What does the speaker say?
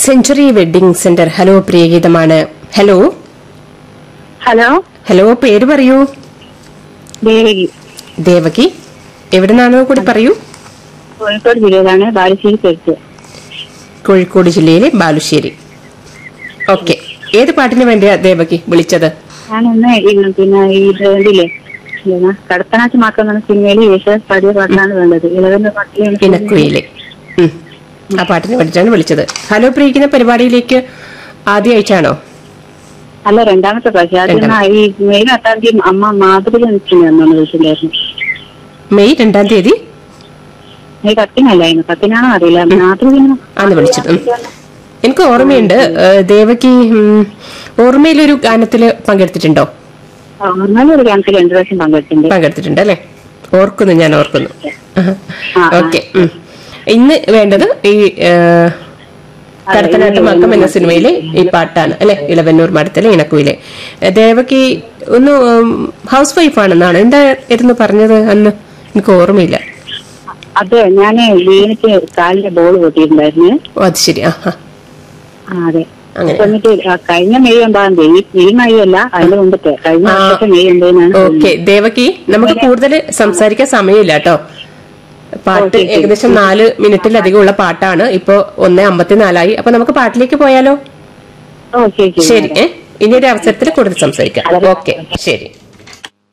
Century wedding centre hello പ്രിയഗീതമാണ് hello hello hello പേര് പറയൂ ദേവകി ദേവകി എവിടുന്നാണോ കൂടി പറയൂ കോഴിക്കോട് ജില്ലയിലാണ് ബാലുശ്ശേരി കഴിച്ചത് കോഴിക്കോട് ജില്ലയിലെ ബാലുശ്ശേരി ഓക്കെ ഏത് പാട്ടിന് വേണ്ടിയാ ദേവകി വിളിച്ചത് ഞാനൊന്ന് ഈ- പിന്നെ ഈ ഇതില്ലേ എന്താ, കടത്തനാച്ച് മാത്രം എന്ന സിനിമയിൽ യേശുദാസ് പാടിയ പാട്ടാണ് വേണ്ടത് ഇളവന്റെ പാട്ടിൽ ഇനക്കുയിലെ ഉം. ആ പാട്ടിന് വേണ്ടിയിട്ടാണ് വിളിച്ചത് ഹലോ പ്രിയിക്കുന്ന പരിപാടിയിലേക്ക് ആദ്യ ആഴ്ചയാണോ അല്ല രണ്ടാമത്തെ പ്രാവശ്യം ആദ്യം രണ്ടാമത്തെ. ഈ മെയ് പത്താം തീയതി അമ്മ മാതൃക നിൽക്കുന്നതെന്നാണ് വിളിച്ചിട്ടുണ്ടായിരുന്നു മെയ് രണ്ടാം തീയതി മെയ് പത്തിനല്ലായിരുന്നു പത്തിനാണോ അറിയില്ല മാതൃക ആണ് വിളിച്ചത് ഉം. എനിക്ക് ഓർമ്മയുണ്ട് ഏഹ്, ദേവകി ഉം, ഓർമ്മയിലൊരു ഗാനത്തില് പങ്കെടുത്തിട്ടുണ്ടോ ഓർമ്മയിൽ ഒരു ക്യാൻസിൽ രണ്ടു പ്രാവശ്യം പങ്കെടുത്തിട്ടുണ്ട് പങ്കെടുത്തിട്ടുണ്ട് അല്ലെ ഓർക്കുന്നു ഞാൻ ഓർക്കുന്നു ആ. ഓക്കെ ഇന്ന് വേണ്ടത് ഈ ഏഹ്, കടത്തനാട്ട് മക്കം എന്ന സിനിമയിലെ ഈ പാട്ടാണ് അല്ലെ ഇളവന്നൂർ മഠത്തിലെ ഇണക്കുയിലെ ദേവകി ഒന്ന് ഹൗസ് വൈഫ് ആണെന്നാണ് എന്തായിരുന്നു പറഞ്ഞത് അന്ന് എനിക്ക് ഓർമ്മയില്ല അത് ഞാന് വീണിട്ട് കാലിന്റെ ബോൾ പൊട്ടിയിട്ടുണ്ടായിരുന്നു ഓ അത് ശരി ആ ആ. ആ, അതെ അങ്ങനെ. എന്നിട്ട് ആ കഴിഞ്ഞ മെയ് ഒമ്പതാം തീയതി ഈ മെയ് അല്ല അതിന്റെ മുമ്പത്തെ കഴിഞ്ഞ ആ. വർഷത്തെ മെയ് ഒമ്പതിനാണ് ഓക്കെ ദേവകി നമുക്ക് കൂടുതൽ സംസാരിക്കാൻ സമയമില്ല കേട്ടോ പാട്ട് ഓക്കേ, ശരി. ഏകദേശം നാല് മിനിറ്റിലധികം ഉള്ള പാട്ടാണ് ഇപ്പൊ ഒന്ന് അമ്പത്തിനാലായി അപ്പൊ നമുക്ക് പാട്ടിലേക്ക് പോയാലോ ഓ ശരി ശരി ഏ ഇനി ഒരു അവസരത്തിൽ കൂടുതൽ സംസാരിക്കാം ഓക്കെ ശരി